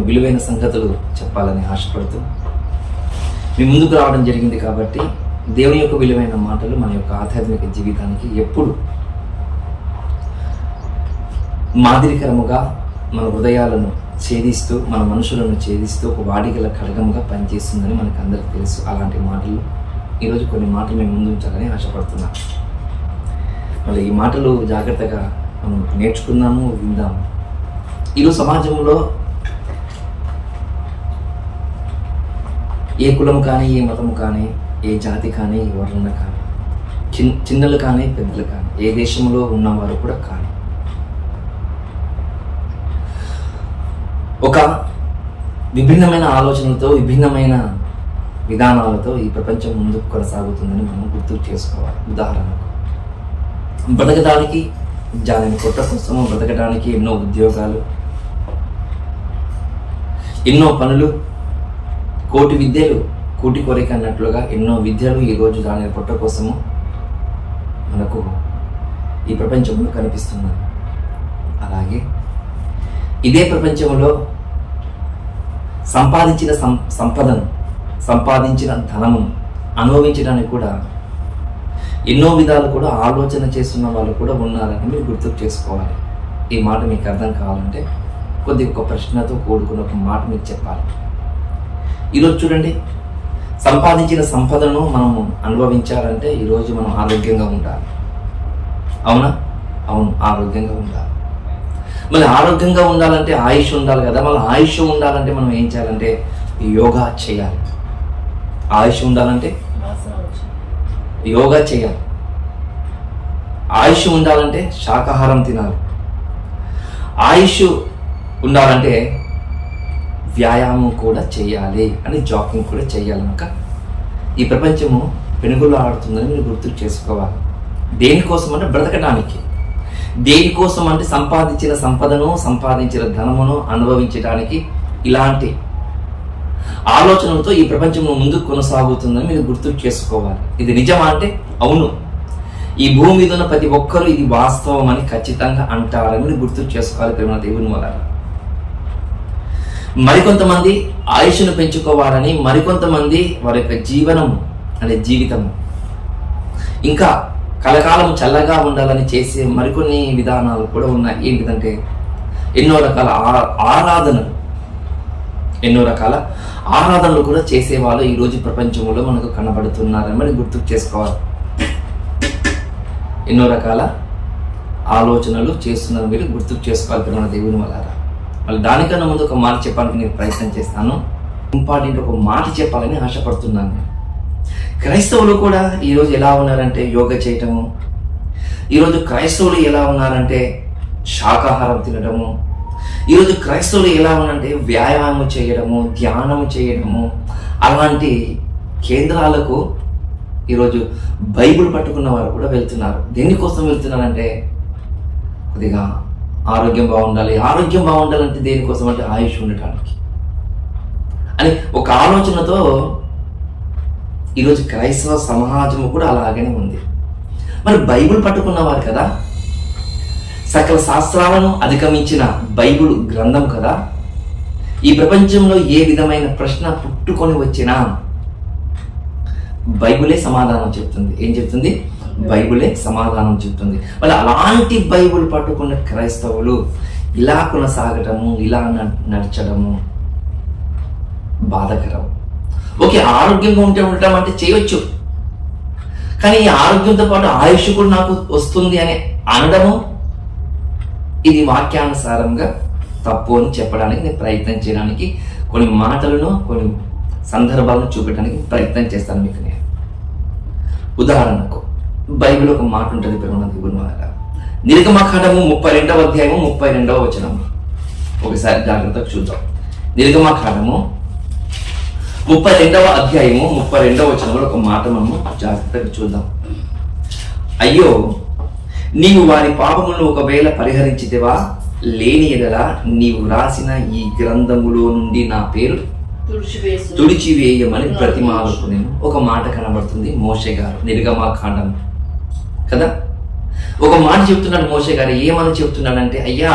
విలువైన సంగతులు చెప్పాలని ఆశపడుతూ మీ ముందుకు రావడం జరిగింది కాబట్టి దేవుని యొక్క విలువైన మాటలు మన యొక్క ఆధ్యాత్మిక జీవితానికి ఎప్పుడు మాదిరికరముగా మన హృదయాలను ఛేదిస్తూ మన మనుషులను ఛేదిస్తూ ఒక వాడిగల ఖడ్గముగా పనిచేస్తుందని మనకు అందరికీ తెలుసు అలాంటి మాటలు ఈరోజు కొన్ని మాటలు మేము ముందు ఉంచాలని ఆశపడుతున్నాం మళ్ళీ ఈ మాటలు జాగ్రత్తగా మనం నేర్చుకుందాము విందాము ఈరోజు సమాజంలో ఏ కులం కానీ ఏ మతం కానీ ఏ జాతి కానీ ఏ వర్ణ కానీ చిన్ చిన్నలు కానీ పెద్దలు కానీ ఏ దేశంలో ఉన్నవారు కూడా కానీ ఒక విభిన్నమైన ఆలోచనలతో విభిన్నమైన విధానాలతో ఈ ప్రపంచం ముందుకు కొనసాగుతుందని మనం గుర్తు చేసుకోవాలి ఉదాహరణకు బ్రతకడానికి జాలని కొట్ట కోసము బ్రతకడానికి ఎన్నో ఉద్యోగాలు ఎన్నో పనులు కోటి విద్యలు కూటి కోరిక అన్నట్లుగా ఎన్నో విద్యలు ఈరోజు దాని పొట్ట కోసము మనకు ఈ ప్రపంచంలో కనిపిస్తున్నాయి అలాగే ఇదే ప్రపంచంలో సంపాదించిన సం సంపదను సంపాదించిన ధనమును అనుభవించడానికి కూడా ఎన్నో విధాలు కూడా ఆలోచన చేస్తున్న వాళ్ళు కూడా ఉన్నారని మీరు గుర్తుకు చేసుకోవాలి ఈ మాట మీకు అర్థం కావాలంటే కొద్ది ఒక ప్రశ్నతో కూడుకున్న ఒక మాట మీకు చెప్పాలి ఈరోజు చూడండి సంపాదించిన సంపదను మనము అనుభవించాలంటే ఈరోజు మనం ఆరోగ్యంగా ఉండాలి అవునా అవును ఆరోగ్యంగా ఉండాలి మళ్ళీ ఆరోగ్యంగా ఉండాలంటే ఆయుష్ ఉండాలి కదా మళ్ళీ ఆయుష్ ఉండాలంటే మనం ఏం చేయాలంటే యోగా చేయాలి ఆయుష్ ఉండాలంటే యోగా చేయాలి ఆయుష్ ఉండాలంటే శాకాహారం తినాలి ఆయుష్ ఉండాలంటే వ్యాయామం కూడా చేయాలి అని జాకింగ్ కూడా చేయాలి కనుక ఈ ప్రపంచము పెనుగులు ఆడుతుందని మీరు గుర్తు చేసుకోవాలి దేనికోసం అంటే బ్రతకడానికి దేనికోసం అంటే సంపాదించిన సంపదను సంపాదించిన ధనమును అనుభవించడానికి ఇలాంటి ఆలోచనలతో ఈ ప్రపంచం ముందుకు కొనసాగుతుందని మీరు గుర్తు చేసుకోవాలి ఇది నిజమా అంటే అవును ఈ భూమి మీద ఉన్న ప్రతి ఒక్కరూ ఇది వాస్తవం అని ఖచ్చితంగా అంటారని మీరు గుర్తు చేసుకోవాలి ప్రేమ దేవుని వల్ల మరికొంతమంది ఆయుష్ను పెంచుకోవాలని మరికొంతమంది వారి యొక్క జీవనం అనే జీవితము ఇంకా కలకాలం చల్లగా ఉండాలని చేసే మరికొన్ని విధానాలు కూడా ఉన్నాయి ఏంటిదంటే ఎన్నో రకాల ఆ- ఆరాధనలు ఎన్నో రకాల ఆరాధనలు కూడా చేసేవాళ్ళు ఈ రోజు ప్రపంచంలో మనకు కనబడుతున్నారని మనం గుర్తు చేసుకోవాలి ఎన్నో రకాల ఆలోచనలు చేస్తున్నారు మీరు గుర్తు చేసుకోవాలి ప్రేమ దేవుని వల్ల మళ్ళీ దానికన్నా ముందు ఒక మాట చెప్పడానికి నేను ప్రయత్నం చేస్తాను ఇంపార్టెంట్ ఒక మాట చెప్పాలని ఆశపడుతున్నాను నేను. క్రైస్తవులు కూడా ఈరోజు ఎలా ఉన్నారంటే యోగా చేయటము ఈరోజు క్రైస్తవులు ఎలా ఉన్నారంటే శాకాహారం తినడము ఈరోజు క్రైస్తవులు ఎలా ఉన్నారంటే వ్యాయామం చేయడము ధ్యానం చేయడము అలాంటి కేంద్రాలకు ఈరోజు బైబిల్ పట్టుకున్న వారు కూడా వెళ్తున్నారు దేనికోసం వెళ్తున్నారంటే కొద్దిగా ఆరోగ్యం బాగుండాలి ఆరోగ్యం బాగుండాలంటే దేనికోసం అంటే ఆయుష్ ఉండటానికి అని ఒక ఆలోచనతో ఈరోజు క్రైస్తవ సమాజము కూడా అలాగనే ఉంది మరి బైబిల్ పట్టుకున్నవారు కదా సకల శాస్త్రాలను అధిగమించిన బైబిల్ గ్రంథం కదా ఈ ప్రపంచంలో ఏ విధమైన ప్రశ్న పుట్టుకొని వచ్చినా బైబిలే సమాధానం చెప్తుంది ఏం చెప్తుంది బైబిలే సమాధానం చెప్తుంది మరి అలాంటి బైబిల్ పట్టుకున్న క్రైస్తవులు ఇలా కొనసాగటము ఇలా న- నడచడము బాధకరం ఓకే ఆరోగ్యంగా ఉంటే ఉండటం అంటే చేయొచ్చు కానీ ఈ ఆరోగ్యంతో పాటు ఆయుష్ కూడా నాకు వస్తుంది అని అనడము ఇది వాక్యానుసారంగా తప్పు అని చెప్పడానికి నేను ప్రయత్నం చేయడానికి కొన్ని మాటలను కొన్ని సందర్భాలను చూపించడానికి ప్రయత్నం చేస్తాను మీకు నేను ఉదాహరణకు బైబిల్ ఒక మాట ఉంటుంది ప్రేమ దేవుని వాళ్ళ నిర్గమకాండము ముప్పై రెండవ అధ్యాయము ముప్పై రెండవ వచనము ఒకసారి జాగ్రత్తగా చూద్దాం నిర్గమకాండము ముప్పై రెండవ అధ్యాయము ముప్పై రెండవ వచనంలో ఒక మాట మనము జాగ్రత్తగా చూద్దాం అయ్యో నీవు వారి పాపములను ఒకవేళ పరిహరించితేవా లేని ఎడల నీవు రాసిన ఈ గ్రంథములో నుండి నా పేరు తుడిచివేసు తుడిచివేయమని ప్రతిమాలుకునేను ఒక మాట కనబడుతుంది మోషే గారు నిర్గమాకాండం కదా ఒక మాట చెప్తున్నాడు మోషే గారు ఏమని చెప్తున్నాడంటే అయ్యా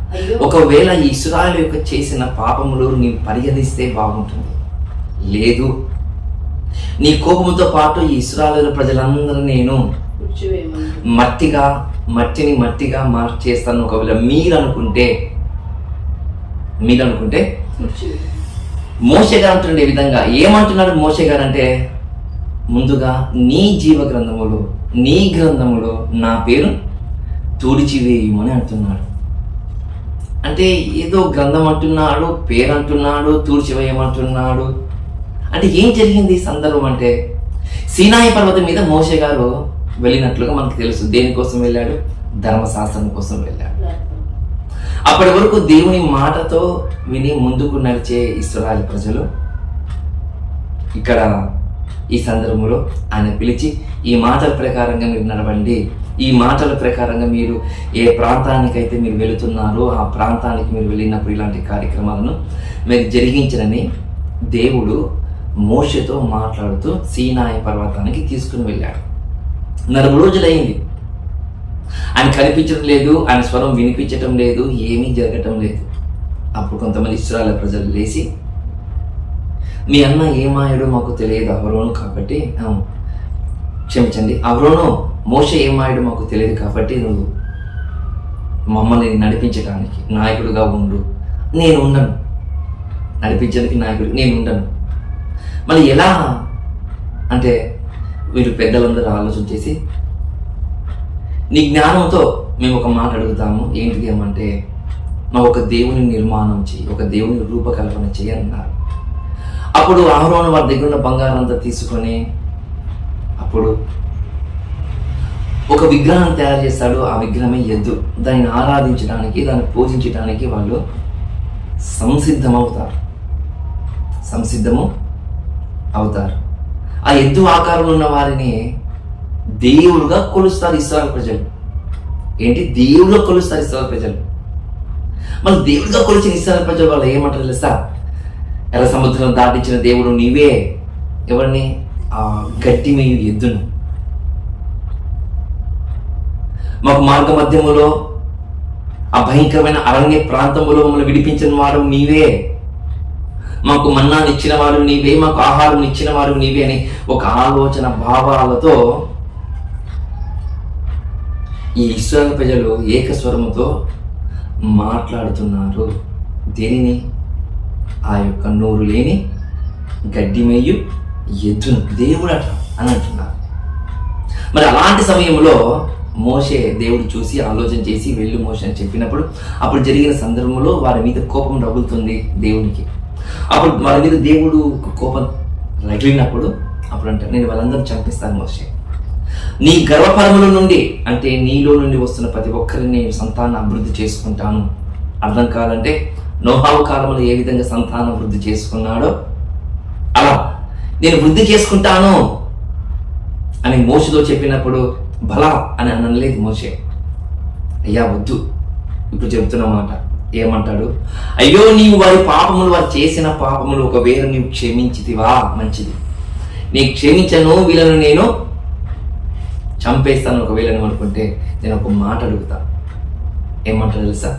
అయ్యో ఒకవేళ ఈ ఇస్రాయల్ యొక్క చేసిన పాపములు నీవు పరిగణిస్తే బాగుంటుంది లేదు నీ కోపముతో పాటు ఈ ఇస్రాయల్ ప్రజలందరూ నేను కూర్చోవేయమంటుంది మట్టిగా మట్టిని మట్టిగా మార్చేస్తాను ఒకవేళ మీరు అనుకుంటే మీరు అనుకుంటే కూర్చోవే మోసే గారు అంటుండే విధంగా ఏమంటున్నాడు మోసే గారు అంటే ముందుగా నీ జీవ గ్రంథములో నీ గ్రంథములో నా పేరు తుడిచివేయమని అంటున్నాడు అంటే ఏదో గ్రంథం అంటున్నాడు పేరు అంటున్నాడు తుడిచివేయమంటున్నాడు అంటే ఏం జరిగింది ఈ సందర్భం అంటే సీనాయి పర్వతం మీద మోసే గారు వెళ్ళినట్లుగా మనకు తెలుసు దేనికోసం వెళ్ళాడు ధర్మశాస్త్రం కోసం వెళ్ళాడు అప్పటి వరకు దేవుని మాటతో విని ముందుకు నడిచే ఇస్రాయల్ ప్రజలు ఇక్కడ ఈ సందర్భంలో ఆయన పిలిచి ఈ మాటల ప్రకారంగా మీరు నడవండి ఈ మాటల ప్రకారంగా మీరు ఏ ప్రాంతానికైతే మీరు వెళుతున్నారో ఆ ప్రాంతానికి మీరు వెళ్ళినప్పుడు ఇలాంటి కార్యక్రమాలను మీరు జరిగించనని దేవుడు మోషతో మాట్లాడుతూ సీనాయ పర్వతానికి తీసుకుని వెళ్ళాడు నలభై రోజులైంది ఆయన కనిపించడం లేదు ఆయన స్వరం వినిపించటం లేదు ఏమీ జరగటం లేదు అప్పుడు కొంతమంది ఇస్రాయల్ ప్రజలు లేచి మీ అన్న ఏమాయడో మాకు తెలియదు అవరోను కాబట్టి ఆ, క్షమించండి అవరోను మోస ఏమాయడో మాకు తెలియదు కాబట్టి నువ్వు మమ్మల్ని నడిపించడానికి నాయకుడుగా ఉండు నేను ఉండను నడిపించడానికి నాయకుడు నేను ఉండను మళ్ళీ ఎలా అంటే వీరు పెద్దలందరూ ఆలోచన చేసి నీ జ్ఞానంతో మేము ఒక మాట అడుగుతాము ఏంటిది ఏమంటే మా ఒక దేవుని నిర్మాణం చేయి ఒక దేవుని రూపకల్పన చేయి అన్నారు అప్పుడు ఆహ్రోను వారి దగ్గర ఉన్న బంగారం అంతా తీసుకొని అప్పుడు ఒక విగ్రహం తయారు చేస్తాడు ఆ విగ్రహమే ఎద్దు దాన్ని ఆరాధించడానికి దాన్ని పూజించడానికి వాళ్ళు సంసిద్ధమవుతారు సంసిద్ధము అవుతారు ఆ ఎద్దు ఆకారంలో ఉన్న వారిని దేవుడుగా కొలుస్తారు ఇస్రాయల్ ప్రజలు ఏంటి దేవుడుగా కొలుస్తారు ఇస్రాయల్ ప్రజలు మన దేవుడిగా కొలిచిన ఇస్రాయల్ ప్రజలు వాళ్ళు ఏమంటారు తెలుసా ఎర్ర సముద్రం దాటించిన దేవుడు నీవే ఎవరిని ఆ గట్టి మేయు ఎద్దును మాకు మార్గ మధ్యములో ఆ భయంకరమైన అరణ్య ప్రాంతములో మమ్మల్ని విడిపించిన వాడు నీవే మాకు మన్నాను ఇచ్చిన వాడు నీవే మాకు ఆహారం ఇచ్చిన వాడు నీవే అని ఒక ఆలోచన భావాలతో ఈ ఇస్రాయల్ ప్రజలు ఏకస్వరముతో మాట్లాడుతున్నారు దేనిని ఆ యొక్క నోరు లేని గడ్డి మేయు ఎద్దును దేవుడట అని అంటున్నారు మరి అలాంటి సమయంలో మోషే దేవుడు చూసి ఆలోచన చేసి వెళ్ళు మోషే అని చెప్పినప్పుడు అప్పుడు జరిగిన సందర్భంలో వారి మీద కోపం రగులుతుంది దేవునికి అప్పుడు వారి మీద దేవుడు కోపం రగిలినప్పుడు అప్పుడు అంటారు నేను వాళ్ళందరూ చంపిస్తాను మోషే నీ గర్వఫలముల నుండి అంటే నీలో నుండి వస్తున్న ప్రతి ఒక్కరిని నేను సంతానం అభివృద్ధి చేసుకుంటాను అర్థం కావాలంటే నోహావు కాలంలో ఏ విధంగా సంతానం వృద్ధి చేసుకున్నాడో అలా నేను వృద్ధి చేసుకుంటాను అని మోసతో చెప్పినప్పుడు బలా అని అనలేదు మోసే అయ్యా వద్దు ఇప్పుడు చెప్తున్న మాట ఏమంటాడు అయ్యో నీవు వారి పాపములు వారు చేసిన పాపములు ఒకవేళ నీవు క్షమించితివా మంచిది నీ క్షమించను వీళ్ళను నేను చంపేస్తాను ఒకవేళ నువ్వు అనుకుంటే నేను ఒక మాట అడుగుతా ఏమంటాడు తెలుసా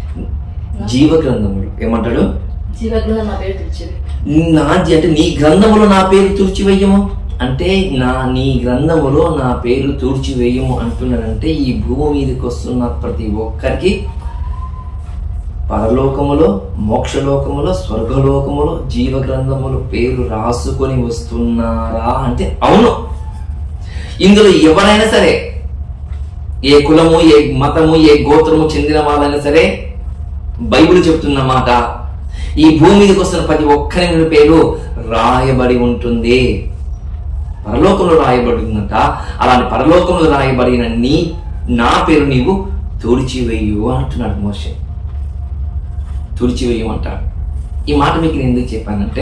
జీవ గ్రంథములు ఏమంటాడు జీవగ్రహం నా పేరు తెచ్చేది నా జీ- అంటే నీ గ్రంథములో నా పేరు తుడిచివేయము అంటే నా నీ గ్రంథములో నా పేరు తుడిచివేయము అంటున్నాడంటే ఈ భూమి మీదకి వస్తున్న ప్రతి ఒక్కరికి పరలోకములో మోక్షలోకములో స్వర్గలోకములో జీవ గ్రంథములో పేరు రాసుకొని వస్తున్నారా అంటే అవును ఇందులో ఎవరైనా సరే ఏ కులము ఏ మతము ఏ గోత్రము చెందిన వాళ్ళైనా సరే బైబిల్ చెప్తున్న మాట ఈ భూమి మీదకి వస్తున్న ప్రతి ఒక్కరి పేరు రాయబడి ఉంటుంది పరలోకంలో రాయబడి ఉందంట అలాంటి పరలోకంలో రాయబడిన నీ నా పేరు నీవు తుడిచివేయు అంటున్నాడు మోషే తుడిచివేయు అంటాడు ఈ మాట మీకు నేను ఎందుకు చెప్పానంటే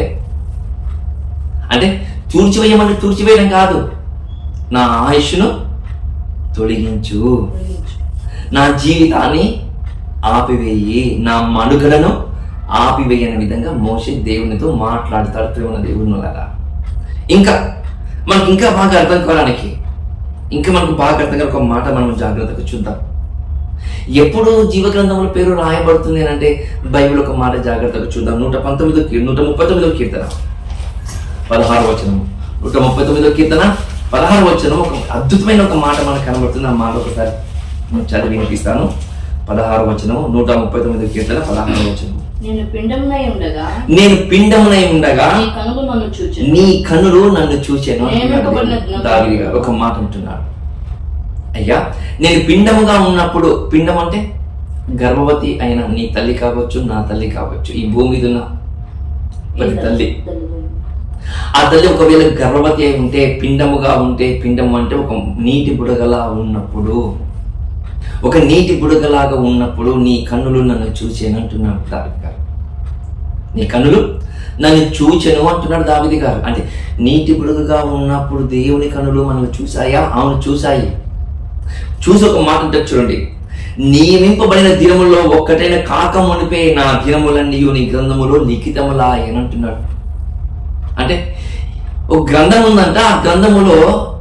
అంటే తుడిచివేయమంటే తుడిచివేయడం కాదు నా ఆయుష్ను తొలగించు తొలగించు. నా జీవితాన్ని ఆపివేయి నా మనుగడను ఆపివేయి అనే విధంగా మోసే దేవునితో మాట్లాడతాడు ప్రేమ దేవుని వల్ల ఇంకా మనకి ఇంకా బాగా అర్థం కావడానికి ఇంకా మనకు బాగా అర్థం కాని ఒక మాట మనం జాగ్రత్తగా చూద్దాం ఎప్పుడు జీవగ్రంథంలో పేరు రాయబడుతుంది అని అంటే బైబిల్ ఒక మాట జాగ్రత్తగా చూద్దాం నూట పంతొమ్మిదో కీ- నూట ముప్పై తొమ్మిదో కీర్తన పదహారు వచనం నూట ముప్పై తొమ్మిదో కీర్తన పదహారు వచనం ఒక అద్భుతమైన ఒక మాట మనకు కనబడుతుంది ఆ మాట ఒకసారి నేను చదివి వినిపిస్తాను పదహారు వచనం నూట ముప్పై తొమ్మిదో కీర్తన పదహారు వచనం నేను పిండమునై ఉండగా నేను పిండమునై ఉండగా నీ కనులు నన్ను చూచి నీ కనులు నన్ను చూచాను నియమింపబడిన దావిది గారు ఒక మాట అంటున్నాడు అయ్యా నేను పిండముగా ఉన్నప్పుడు పిండం అంటే గర్భవతి అయిన నీ తల్లి కావచ్చు నా తల్లి కావచ్చు ఈ భూమి మీద ఉన్న ప్రతి తల్లి ఆ తల్లి ఒకవేళ గర్భవతి అయి ఉంటే పిండముగా ఉంటే పిండం అంటే ఒక నీటి బుడగలా ఉన్నప్పుడు ఒక నీటి బుడగలాగా ఉన్నప్పుడు నీ కన్నులు నన్ను చూచాను అంటున్నాడు దావిది గారు నీ కన్నులు నన్ను చూచెను అంటున్నాడు దావిది గారు అంటే నీటి బుడగగా ఉన్నప్పుడు దేవుని కన్నులు మనల్ని చూసాయా అవును చూసాయి చూసి ఒక మాట అంటే చూడండి నియమింపబడిన దినములో ఒక్కటైన కాక మునిపే నా దినములన్నీ నీ గ్రంథములో లిఖితములా అంటున్నాడు అంటే ఒక గ్రంథం ఉందంట ఆ గ్రంథములో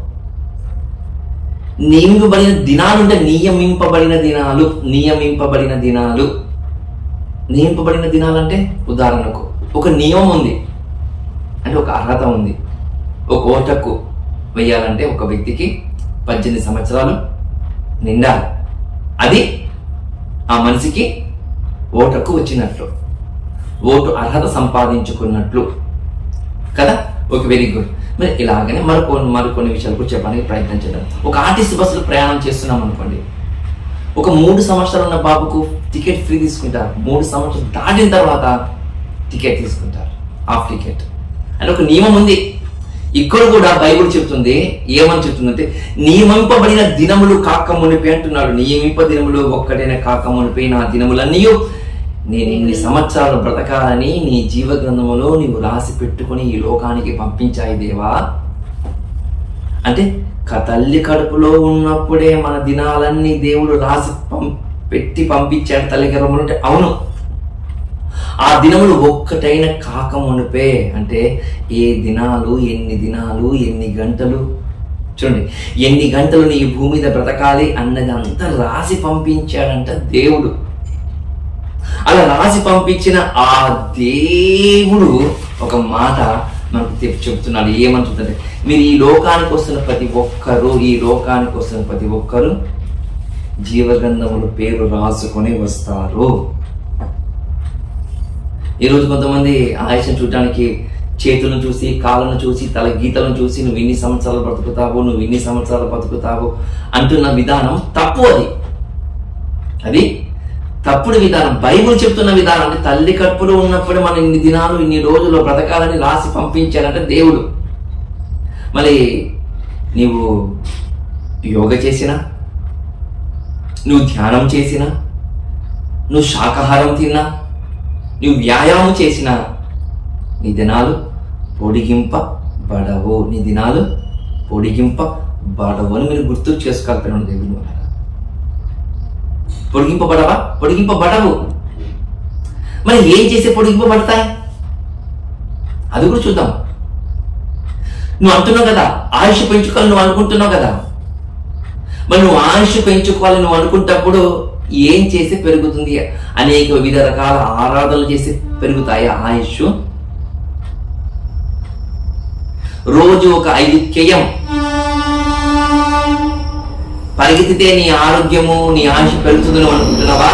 నియమింపబడిన దినాలు అంటే నియమింపబడిన దినాలు నియమింపబడిన దినాలు నియమింపబడిన దినాలు అంటే ఉదాహరణకు ఒక నియమం ఉంది అంటే ఒక అర్హత ఉంది ఒక ఓటకు వెయ్యాలంటే ఒక వ్యక్తికి పద్దెనిమిది సంవత్సరాలు నిండాలి అది ఆ మనిషికి ఓటకు వచ్చినట్లు ఓటు అర్హత సంపాదించుకున్నట్లు కదా ఓకే వెరీ గుడ్ మరి ఇలాగనే మరికొన్ని మరికొన్ని విషయాలు కూడా చెప్పడానికి ప్రయత్నం చేద్దాం ఒక ఆర్టీసీ బస్సులో ప్రయాణం చేస్తున్నాం అనుకోండి ఒక మూడు సంవత్సరాలు ఉన్న బాబుకు టికెట్ ఫ్రీ తీసుకుంటారు మూడు సంవత్సరాలు దాటిన తర్వాత టికెట్ తీసుకుంటారు హాఫ్ టికెట్ అని ఒక నియమం ఉంది ఇక్కడ కూడా బైబిల్ చెప్తుంది ఏమని చెప్తుందంటే నియమింపబడిన దినములు కాక మునిపి అంటున్నాడు నియమింప దినములు ఒక్కటైన కాక మునిపి నా దినములన్నీ నేను ఇన్ని సంవత్సరాలు బ్రతకాలని నీ జీవ గ్రంథములో నీవు రాసి పెట్టుకొని ఈ లోకానికి పంపించాయి దేవా అంటే క- తల్లి కడుపులో ఉన్నప్పుడే మన దినాలన్నీ దేవుడు రాసి పం- పెట్టి పంపించాడు తల్లి గర్భంలో అంటే అవును ఆ దినములు ఒక్కటైన కాక మునిపే అంటే ఏ దినాలు ఎన్ని దినాలు ఎన్ని గంటలు చూడండి ఎన్ని గంటలు నీ భూమి మీద బ్రతకాలి అన్నది అంతా రాసి పంపించాడంట దేవుడు అలా రాసి పంపించిన ఆ దేవుడు ఒక మాట మనకు చెప్- చెప్తున్నాడు ఏమంటుందంటే మీరు ఈ లోకానికి వస్తున్న ప్రతి ఒక్కరు ఈ లోకానికి వస్తున్న ప్రతి ఒక్కరు జీవగంధములు పేరు రాసుకొని వస్తారు ఈరోజు కొంతమంది ఆయుషం చూడడానికి చేతులను చూసి కాళ్ళను చూసి తల గీతలను చూసి నువ్వు ఇన్ని సంవత్సరాలు బ్రతుకుతావు నువ్వు ఇన్ని సంవత్సరాలు బతుకుతావు అంటున్న విధానం తప్పు అది అది తప్పుడు విధానం బైబుల్ చెప్తున్న విధానం అంటే తల్లి కడుపులో ఉన్నప్పుడు మనం ఇన్ని దినాలు ఇన్ని రోజులు బ్రతకాలని రాసి పంపించాడంటే దేవుడు మరి నీవు యోగ చేసినా నువ్వు ధ్యానం చేసినా నువ్వు శాకాహారం తిన్నా నువ్వు వ్యాయామం చేసినా నీ దినాలు పొడిగింపబడవు నీ దినాలు పొడిగింపబడవు అని మీరు గుర్తు చేసుకోగలుగుతున్నాను దేవుని వల్ల పొడిగింపబడవా పొడిగింపబడవు మరి ఏం చేస్తే పొడిగింపబడతాయి అది కూడా చూద్దాం నువ్వు అంటున్నావు కదా ఆయుష్ పెంచుకోవాలి నువ్వు అనుకుంటున్నావు కదా మరి నువ్వు ఆయుష్ పెంచుకోవాలి నువ్వు అనుకుంటప్పుడు ఏం చేస్తే పెరుగుతుంది అనేక వివిధ రకాల ఆరాధనలు చేసి పెరుగుతాయి ఆయుష్ రోజు ఒక ఐదు కేయం పరిగెత్తితే నీ ఆరోగ్యము నీ ఆయుష్ పెరుగుతుంది నువ్వు అనుకుంటున్నావా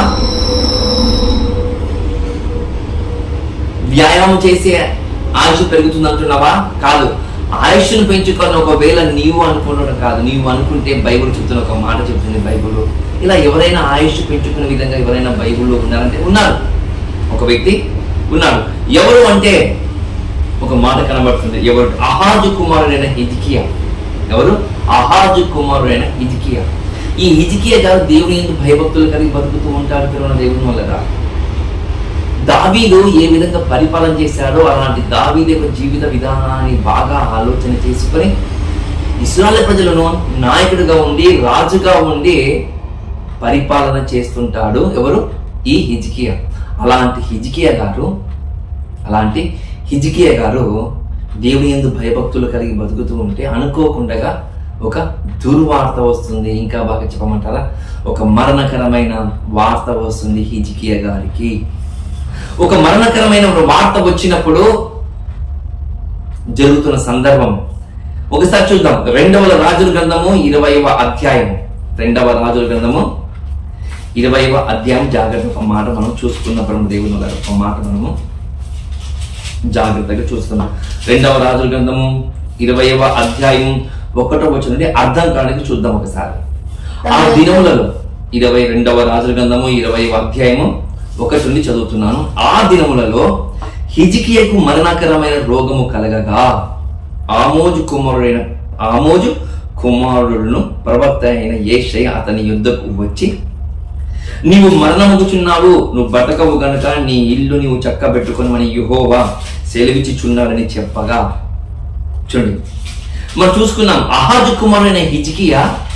వ్యాయామం చేసే ఆయుష్ పెరుగుతుంది అంటున్నావా కాదు ఆయుష్ను పెంచుకొని ఒకవేళ నీవు అనుకుంటున్నావు కాదు నీవు అనుకుంటే బైబుల్ చెప్తున్న ఒక మాట చెప్తుంది బైబుల్ ఇలా ఎవరైనా ఆయుష్ పెంచుకునే విధంగా ఎవరైనా బైబుల్లో ఉన్నారంటే ఉన్నారు ఒక వ్యక్తి ఉన్నాడు ఎవరు అంటే ఒక మాట కనబడుతుంది ఎవరు అహాజు కుమారుడైన హిజికియా ఎవరు అహాజు కుమారుడైన హిజికియా ఈ హిజికియా గారు దేవుని ఎందుకు భయభక్తులు కలిగి బతుకుతూ ఉంటాడు తిరుమల దేవుని వల్ల దావీదు ఏ విధంగా పరిపాలన చేశాడో అలాంటి దావీదు యొక్క జీవిత విధానాన్ని బాగా ఆలోచన చేసుకొని ఇస్రాయల్ ప్రజలను నాయకుడిగా ఉండి రాజుగా ఉండి పరిపాలన చేస్తుంటాడు ఎవరు ఈ హిజ్కియా అలాంటి హిజ్కియా గారు అలాంటి హిజ్కియా గారు దేవుని ఎందు భయభక్తులు కలిగి బతుకుతూ ఉంటే అనుకోకుండా ఒక దుర్వార్త వస్తుంది ఇంకా బాగా చెప్పమంటారా ఒక మరణకరమైన వార్త వస్తుంది హిజికియా గారికి ఒక మరణకరమైన ఒక వార్త వచ్చినప్పుడు జరుగుతున్న సందర్భం ఒకసారి చూద్దాం రెండవ రాజుల గ్రంథము ఇరవైవ అధ్యాయం రెండవ రాజుల గ్రంథము ఇరవైవ అధ్యాయం జాగ్రత్త ఒక మాట మనం చూసుకున్నప్పుడు దేవుని గారు ఒక మాట మనము జాగ్రత్తగా చూస్తున్నాం రెండవ రాజుల గ్రంథము ఇరవైవ అధ్యాయం ఒకటో వచ్చిన నుండి అర్థం కాడానికి చూద్దాం ఒకసారి ఆ దినములలో ఇరవై రెండవ రాజుల గ్రంథము ఇరవై అధ్యాయము ఒకటి నుండి చదువుతున్నాను ఆ దినములలో హిజికియకు మరణకరమైన రోగము కలగగా ఆమోజు కుమారుడైన ఆమోజు కుమారుడును ప్రవక్త అయిన ఏషయ్య అతని యుద్ధకు వచ్చి నీవు మరణముగుచున్నావు నువ్వు బతకవు గనుక నీ ఇల్లు నీవు చక్క పెట్టుకుని యుహోవా సెలవిచ్చుచున్నాడని చెప్పగా చూడండి మనం చూసుకున్నాం అహాజు కుమారుడైన హిజికియా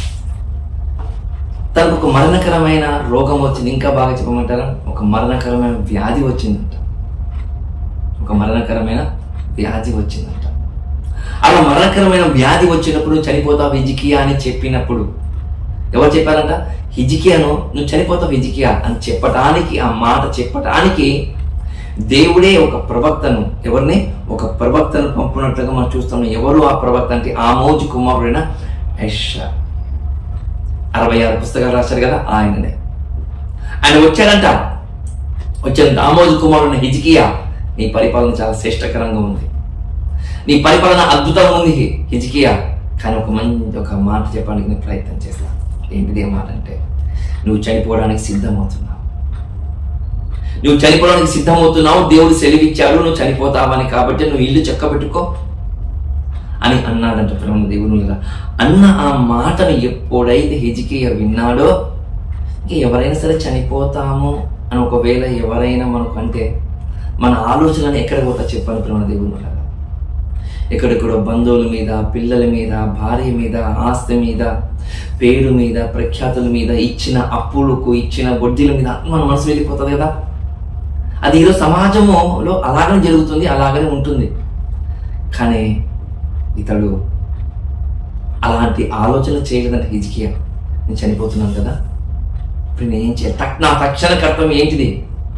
తనకు ఒక మరణకరమైన రోగం వచ్చింది ఇంకా బాగా చెప్పమంటారా ఒక మరణకరమైన వ్యాధి వచ్చిందంట ఒక మరణకరమైన వ్యాధి వచ్చిందంట అలా మరణకరమైన వ్యాధి వచ్చినప్పుడు నువ్వు చనిపోతావు హిజికియా అని చెప్పినప్పుడు ఎవరు చెప్పారంట హిజికియాను నువ్వు చనిపోతావు హిజికియా అని చెప్పటానికి ఆ మాట చెప్పటానికి దేవుడే ఒక ప్రవక్తను ఎవరిని ఒక ప్రవక్తను పంపినట్లుగా మనం చూస్తాం ఎవరు ఆ ప్రవక్త అంటే ఆ మోజు కుమారుడైన ఐషా అరవై ఆరు పుస్తకాలు రాశారు కదా ఆయననే ఆయన వచ్చాడంట వచ్చాడు దామోజు కుమారుడు హిజికియా నీ పరిపాలన చాలా శ్రేష్టకరంగా ఉంది నీ పరిపాలన అద్భుతంగా ఉంది హి- హిజికియా కానీ ఒక మంచి ఒక మాట చెప్పడానికి నేను ప్రయత్నం చేస్తాను ఏంటిది ఏ మాట అంటే నువ్వు చనిపోవడానికి సిద్ధమవుతున్నావు నువ్వు చనిపోవడానికి సిద్ధమవుతున్నావు దేవుడు సెలవిచ్చాడు నువ్వు చనిపోతావని కాబట్టి నువ్వు ఇల్లు చక్కబెట్టుకో అని అన్నాడంట ప్రేమ దేవునులుగా అన్న ఆ మాటను ఎప్పుడైతే హిజికియా విన్నాడో ఇంక ఎవరైనా సరే చనిపోతాము అని ఒకవేళ ఎవరైనా మనకు అంటే మన ఆలోచనలు ఎక్కడ పోతా చెప్పాను ప్రేమ దేవునులుగా ఎక్కడెక్కడో బంధువుల మీద పిల్లల మీద భార్య మీద ఆస్తి మీద పేరు మీద ప్రఖ్యాతుల మీద ఇచ్చిన అప్పులకు ఇచ్చిన వడ్డీల మీద మన మనసు వెళ్ళిపోతుంది కదా అది ఈరోజు సమాజంలో అలాగనే జరుగుతుంది అలాగనే ఉంటుంది కానీ ఇతడు అలాంటి ఆలోచన చేయలేదంటే హిజ్కియా నేను చనిపోతున్నాను కదా ఇప్పుడు నేను ఏం చేయాలి తక్- నా తక్షణ కర్తవ్యం ఏంటిది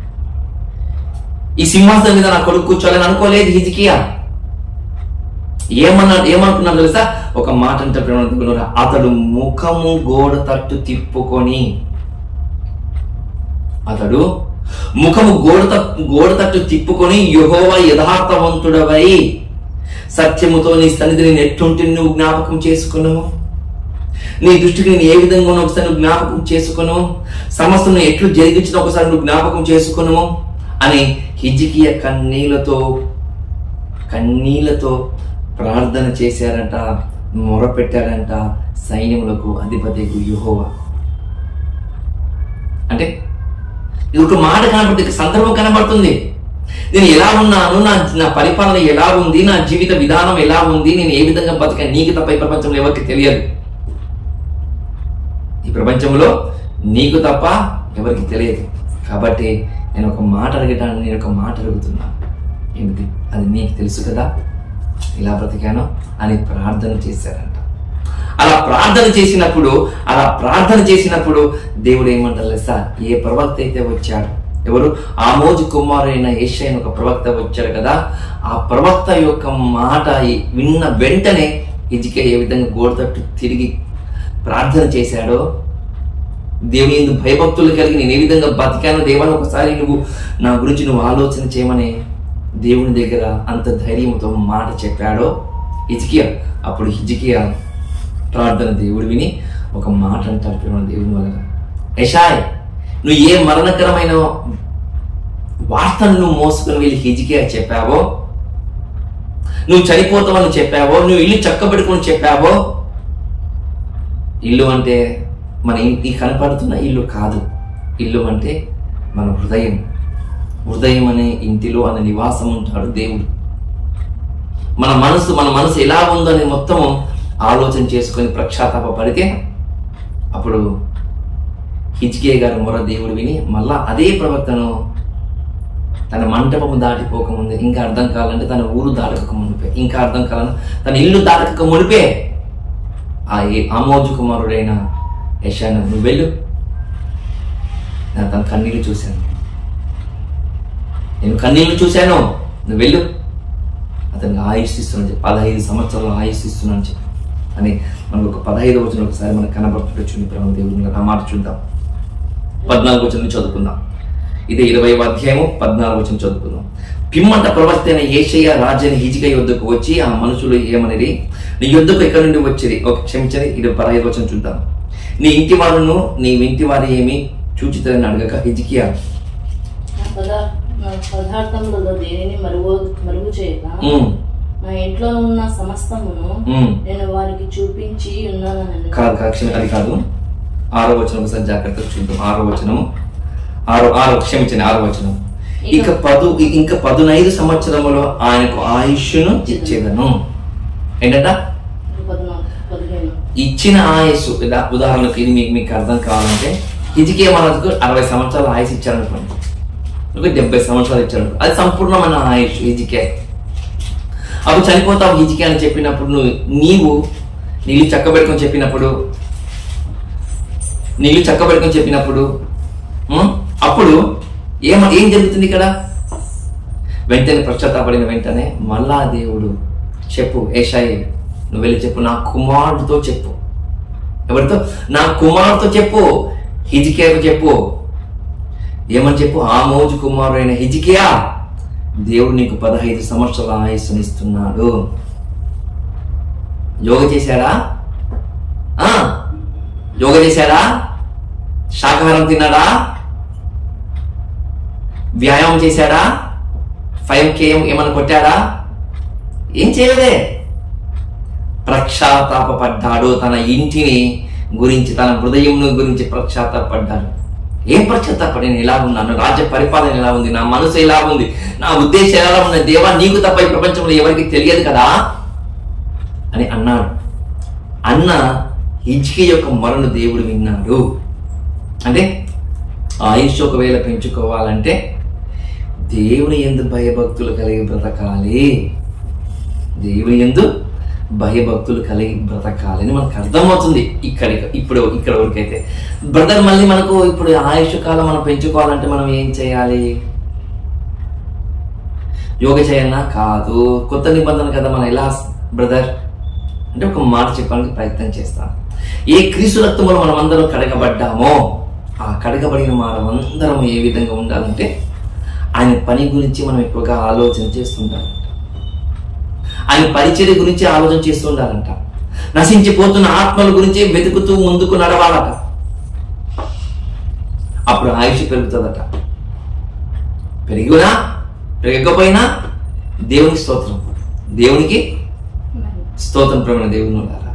ఈ సింహాసనం మీద నా కొడుకు కూర్చోవాలని అనుకోలేదు హిజ్కియా ఏమన్నాడు ఏమనుకున్నాడు తెలుసా ఒక మాట అంటే ప్రేమ దేవునిలో, అతడు ముఖము గోడ తట్టు తిప్పుకొని అతడు ముఖము గోడ తట్టు గోడ తట్టు తిప్పుకొని యహోవ యథార్థవంతుడవై సత్యముతో నీ సన్నిధిని నెట్టుంటి నువ్వు జ్ఞాపకం చేసుకున్నావు నీ దృష్టికి నేను ఏ విధంగా ఉన్నా ఒకసారి నువ్వు జ్ఞాపకం చేసుకును సమస్తం ఎట్లు జరిగించిన ఒకసారి నువ్వు జ్ఞాపకం చేసుకును అని హిజికియ కన్నీళ్లతో కన్నీళ్లతో ప్రార్థన చేశారంట మొరపెట్టారంట సైన్యములకు అధిపతి యుహోవా అంటే ఇది ఒక మాట కనబడుతుంది సందర్భం కనబడుతుంది నేను ఎలా ఉన్నాను నా నా పరిపాలన ఎలా ఉంది నా జీవిత విధానం ఎలా ఉంది నేను ఏ విధంగా బతికాను నీకు తప్ప ఈ ప్రపంచంలో ఎవరికి తెలియదు ఈ ప్రపంచంలో నీకు తప్ప ఎవరికి తెలియదు కాబట్టి నేను ఒక మాట అడగటానికి నేను ఒక మాట అడుగుతున్నా ఏమిటి అది నీకు తెలుసు కదా ఇలా బ్రతికాను అని ప్రార్థన చేశారంట అలా ప్రార్థన చేసినప్పుడు అలా ప్రార్థన చేసినప్పుడు దేవుడు ఏమంటారు సార్ ఏ ప్రవక్త అయితే వచ్చాడు ఎవరు ఆమోజు కుమారుడైన ఏషైన ఒక ప్రవక్త వచ్చాడు కదా ఆ ప్రవక్త యొక్క మాట ఈ- విన్న వెంటనే ఇజికే ఏ విధంగా గోడ తట్టు తిరిగి ప్రార్థన చేశాడో దేవుని ఎందు భయభక్తులు కలిగి నేను ఏ విధంగా బతికానో దేవాన్ని ఒకసారి నువ్వు నా గురించి నువ్వు ఆలోచన చేయమని దేవుని దగ్గర అంత ధైర్యంతో మాట చెప్పాడో హిజ్కియా అప్పుడు హిజ్కియా ప్రార్థన దేవుడు విని ఒక మాట అంటాడు ప్రేమ దేవుని వల్ల యశాయ్ నువ్వు ఏ మరణకరమైన వార్తను నువ్వు మోసుకుని వెళ్ళి హిజ్కియా చెప్పావో నువ్వు చనిపోతావని చెప్పావో నువ్వు ఇల్లు చక్కబెట్టుకుని చెప్పావో ఇల్లు అంటే మన ఇంటి కనపడుతున్న ఇల్లు కాదు ఇల్లు అంటే మన హృదయం హృదయం అనే ఇంటిలో అనే నివాసం ఉంటాడు దేవుడు మన మనసు మన మనసు ఎలా ఉందో అని మొత్తం ఆలోచన చేసుకొని ప్రక్షాతాప పడితే అప్పుడు హిజ్కే గారు మొర దేవుడు విని మళ్ళా అదే ప్రవక్తను తన మంటపము దాటిపోకముందే ఇంకా అర్థం కావాలంటే తన ఊరు దాటక మునిపే ఇంకా అర్థం కావాలంటే తన ఇల్లు దాటక మునిపే ఆ ఏ ఆమోజు కుమారుడైన యశాను నువ్వు వెళ్ళు నేను తన కన్నీళ్ళు చూశాను నేను కన్నీళ్ళు చూశాను నువ్వు వెళ్ళు అతనికి ఆయుష్ ఇస్తున్నాను చెప్పి పదహైదు సంవత్సరాలు ఆయుష్ ఇస్తున్నాను చెప్పి అని మనకు ఒక పదహైదు వచ్చిన ఒకసారి మనకు కనబడుతుంది ప్రేమ దేవుని ఆ మాట చూద్దాం పద్నాలుగు వచ్చిన చదువుకుందాం ఇదే ఇరవై అధ్యాయము పద్నాలుగు వచ్చిన చదువుకుందాం పిమ్మట ప్రవక్త అయిన ఏషయ్య రాజని హిజిక యుద్ధకు వచ్చి ఆ మనుషులు ఏమనేది నీ యుద్ధకు ఎక్కడి నుండి వచ్చేది ఒక క్షమించని ఇది పదహైదు వచ్చిన చూద్దాం నీ ఇంటి వారును నీ ఇంటి వారు ఏమి చూచితరని అడగక హిజికియా నా పదా నా పదార్థములలో దేనిని మరుగు మరుగు చేయక ఉమ్, నా ఇంట్లో ఉన్న సమస్తమును ఉమ్. నేను వారికి చూపించి ఉన్నానని కాదు కాదు క్షమి అది కాదు ఆరో వచనం ఒకసారి జాగ్రత్తగా చూద్దాం ఆరో వచనము ఆరో ఆరో క్షమించండి ఆరో వచనం ఇక పదు ఇ- ఇంకా పదునైదు సంవత్సరములో ఆయనకు ఆయుష్ను ఇచ్చేదను ఏంటంట పద్నాలుగు పదిహేను ఇచ్చిన ఆయుష్ ఉదా- ఉదాహరణకు ఇది మీకు మీకు అర్థం కావాలంటే హిజికే మనకు అరవై సంవత్సరాల ఆయుష్ ఇచ్చారనుకోండి ఒక డెబ్బై సంవత్సరాలు ఇచ్చాడు అది సంపూర్ణమైన ఆయుష్ హిజికే అప్పుడు చనిపోతావు హిజికే అని చెప్పినప్పుడు నువ్వు నీవు నీళ్ళు చక్కబెట్టుకొని చెప్పినప్పుడు నీళ్ళు చక్కబెట్టుకొని చెప్పినప్పుడు ఉం? అప్పుడు ఏమ ఏం జరుగుతుంది ఇక్కడ వెంటనే పశ్చాత్తాపడిన వెంటనే మళ్ళా దేవుడు చెప్పు ఏషాయి నువ్వు వెళ్ళి చెప్పు నా కుమారుడితో చెప్పు ఎవరితో నా కుమారుడితో చెప్పు హిజికేకు చెప్పు ఏమని చెప్పు ఆ మోజు కుమారుడైన హిజికియా దేవుడు నీకు పదహైదు సంవత్సరాల ఆయుస్సునిస్తున్నాడు యోగ చేశాడా ఆ, యోగ చేశాడా శాకాహారం తిన్నాడా వ్యాయామం చేశాడా ఫైవ్ కేఎం ఏమైనా కొట్టాడా ఏం చేయలేదే ప్రక్షాతాపడ్డాడు తన ఇంటిని గురించి తన హృదయం గురించి ప్రక్షాతాపడ్డాడు ఏం ప్రక్షాతాపడి నేను ఎలా ఉన్నాను రాజ్య పరిపాలన ఎలా ఉంది నా మనసు ఎలా ఉంది నా ఉద్దేశం ఎలా ఉంది దేవా నీకు తప్ప ఈ ప్రపంచంలో ఎవరికి తెలియదు కదా అని అన్నాడు అన్న హిజ్కి యొక్క మరణు దేవుడు విన్నాడు అంటే ఆయుష్ ఒకవేళ పెంచుకోవాలంటే దేవుని ఎందు భయభక్తులు కలిగి బ్రతకాలి దేవుని ఎందు భయభక్తులు కలిగి బ్రతకాలి అని మనకు అర్థమవుతుంది ఇక్కడ ఇప్పుడు ఇక్కడ వరకైతే బ్రదర్ మళ్ళీ మనకు ఇప్పుడు ఆయుష్ కాలం మనం పెంచుకోవాలంటే మనం ఏం చేయాలి యోగ చేయన్నా కాదు కొత్త నిబంధన కదా మనం ఎలా బ్రదర్ అంటే ఒక మాట చెప్పడానికి ప్రయత్నం చేస్తాను ఏ క్రీస్తు రక్తంలో మనం అందరం కడగబడ్డామో ఆ కడగబడిన మనం అందరం ఏ విధంగా ఉండాలంటే ఆయన పని గురించి మనం ఎక్కువగా ఆలోచన చేస్తుంటాం ఆయన పరిచర్య గురించి ఆలోచన చేస్తూ ఉండాలంట నశించిపోతున్న ఆత్మల గురించి వెతుకుతూ ముందుకు నడవాలట అప్పుడు ఆయుష్ పెరుగుతుందట పెరిగినా పెరగకపోయినా దేవునికి స్తోత్రం దేవునికి స్తోత్రం ప్రేమ దేవుని వాళ్ళారా.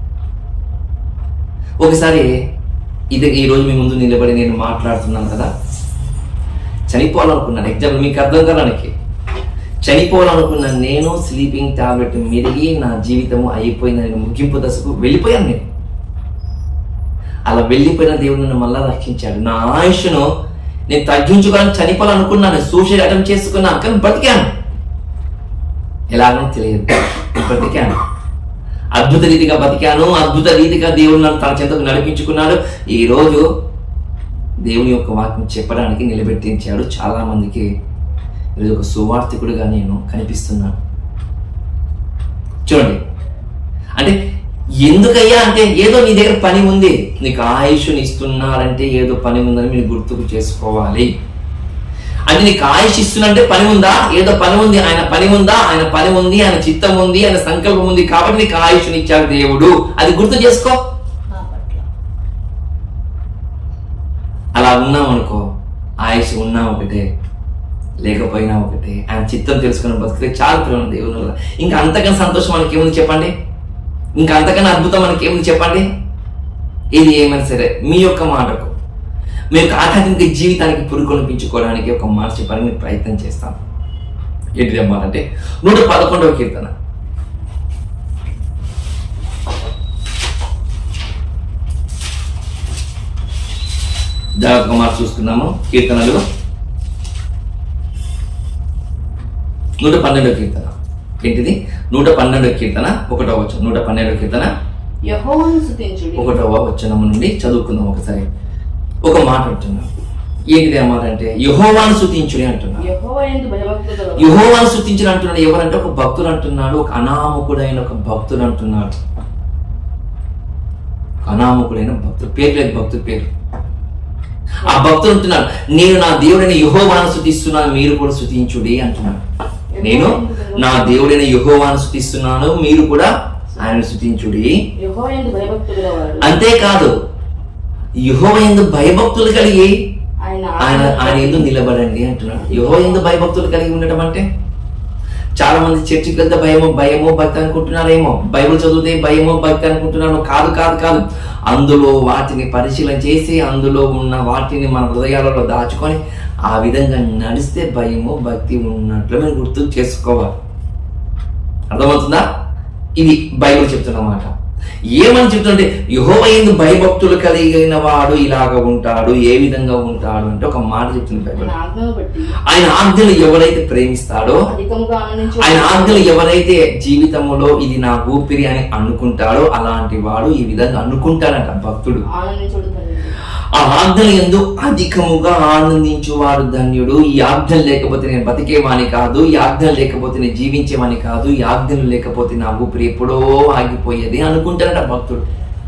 ఒకసారి ఇది ఈ రోజు మీ ముందు నిలబడి నేను మాట్లాడుతున్నాను కదా చనిపోవాలనుకున్నాను ఎగ్జాంపుల్ మీకు అర్థం కావడానికి చనిపోవాలనుకున్న నేను స్లీపింగ్ టాబ్లెట్ మెరిగి నా జీవితము అయిపోయిన నేను ముగింపు దశకు వెళ్ళిపోయాను నేను అలా వెళ్ళిపోయిన దేవుడు నన్ను మళ్ళా రక్షించాడు నా ఆయుష్ను నేను తగ్గించుకోవాలని చనిపోవాలనుకున్నాను సూసైడ్ అటెంప్ట్ చేసుకున్నాను కానీ బ్రతికాను ఎలాగో తెలియదు బ్రతికాను అద్భుత రీతిగా బతికాను అద్భుత రీతిగా దేవుడు నన్ను తన చెంతకు నడిపించుకున్నాడు ఈ రోజు దేవుని యొక్క వాక్యం చెప్పడానికి నిలబెట్టించాడు చాలా మందికి ఈరోజు ఒక సువార్థికుడిగా నేను కనిపిస్తున్నాను చూడండి అంటే ఎందుకయ్యా అంటే ఏదో నీ దగ్గర పని ఉంది నీకు ఆయుష్ని ఇస్తున్నాడంటే ఏదో పని ఉందని మీరు గుర్తుకు చేసుకోవాలి అంటే నీకు ఆయుష్ ఇస్తున్నంటే పని ఉందా ఏదో పని ఉంది ఆయన పని ఉందా ఆయన పని ఉంది ఆయన చిత్తం ఉంది ఆయన సంకల్పం ఉంది కాబట్టి నీకు ఆయుష్ని ఇచ్చాడు దేవుడు అది గుర్తు చేసుకో నా పట్ల అలా ఉన్నాం అనుకో ఆయుష్ ఉన్నా ఒకటే లేకపోయినా ఒకటే ఆయన చిత్తం తెలుసుకుని బతికితే చాలు ప్రేమ దేవుని వల్ల ఇంకా అంతకన్నా సంతోషం మనకి ఏముంది చెప్పండి ఇంకా అంతకన్నా అద్భుతం మనకి ఏముంది చెప్పండి ఇది ఏమైనా సరే మీ యొక్క మాటకు మీ యొక్క ఆధ్యాత్మిక జీవితానికి పురుకొనిపించుకోవడానికి ఒక మాట చెప్పడానికి నేను ప్రయత్నం చేస్తాను ఏంటిది అన్నమాట అంటే నూట పదకొండవ కీర్తన జాగ్రత్తగా మాట చూసుకున్నాము కీర్తనలు నూట పన్నెండవ కీర్తన ఏంటిది నూట పన్నెండవ కీర్తన ఒకటో వచ్చు నూట పన్నెండవ కీర్తన యెహోవాను స్తుతించుడి ఒకటవ వచనం నుండి చదువుకుందాం ఒకసారి ఒక మాట అంటున్నాం ఏంటిది ఆ మాట అంటే యహోవాను శుతించుడి అంటున్నాడు యెహోవా యందు భయభక్తులు గలవారు. యహోవాను శుతించుడు అంటున్నాడు ఎవరంటే ఒక భక్తుడు అంటున్నాడు ఒక అనామకుడైన ఒక భక్తుడు అంటున్నాడు ఒక అనామకుడైన భక్తుడు పేరు లేదు భక్తుడి పేరు ఆ భక్తుడు అంటున్నాడు నేను నా దేవుడైన యహోవాను శుతిస్తున్నాను మీరు కూడా శుతించుడి అంటున్నాడు నేను నా దేవుడైన యహోవాను శుతిస్తున్నాను మీరు కూడా ఆయన శుతించుడి యెహోవా యందు భయభక్తులు గలవారు. అంతేకాదు యహోవ ఎందు భయభక్తులు కలిగి ఆయన ఆయన ఆయన ఎందు నిలబడండి అంటున్నాడు యహో ఎందు భయభక్తులు కలిగి ఉండటం అంటే చాలా మంది చర్చికి వెళ్తే భయమో భయమో భక్తి అనుకుంటున్నారేమో బైబిల్ చదివితే భయమో భక్తి అనుకుంటున్నాను కాదు కాదు కాదు అందులో వాటిని పరిశీలన చేసి అందులో ఉన్న వాటిని మన హృదయాలలో దాచుకొని ఆ విధంగా నడిస్తే భయమో భక్తి ఉన్నట్లు మీరు గుర్తు చేసుకోవాలి అర్థమవుతుందా ఇది బైబిల్ చెప్తున్న మాట ఏమని చెప్తుంటే యహోవ ఎందు భయభక్తులు కలిగిన వాడు ఇలాగ ఉంటాడు ఏ విధంగా ఉంటాడు అంటే ఒక మాట చెప్తుంది బైబిల్ ఆయన ఆజ్ఞను బట్టి ఆయన ఆజ్ఞలు ఎవరైతే ప్రేమిస్తాడో అధికముగా ఆనందించు ఆయన ఆజ్ఞలు ఎవరైతే జీవితంలో ఇది నా ఊపిరి అని అనుకుంటాడో అలాంటి వాడు ఈ విధంగా అనుకుంటాడంట భక్తుడు ఆనందించుడు తండ్రి ఆ ఆజ్ఞలు ఎందు అధికముగా ఆనందించువాడు ధన్యుడు ఈ ఆజ్ఞలు లేకపోతే నేను బతికేవాని కాదు ఈ ఆజ్ఞలు లేకపోతే నేను జీవించేవాని కాదు ఈ ఆజ్ఞలు లేకపోతే నా ఊపిరి ఎప్పుడో ఆగిపోయేది అనుకుంటాడట భక్తుడు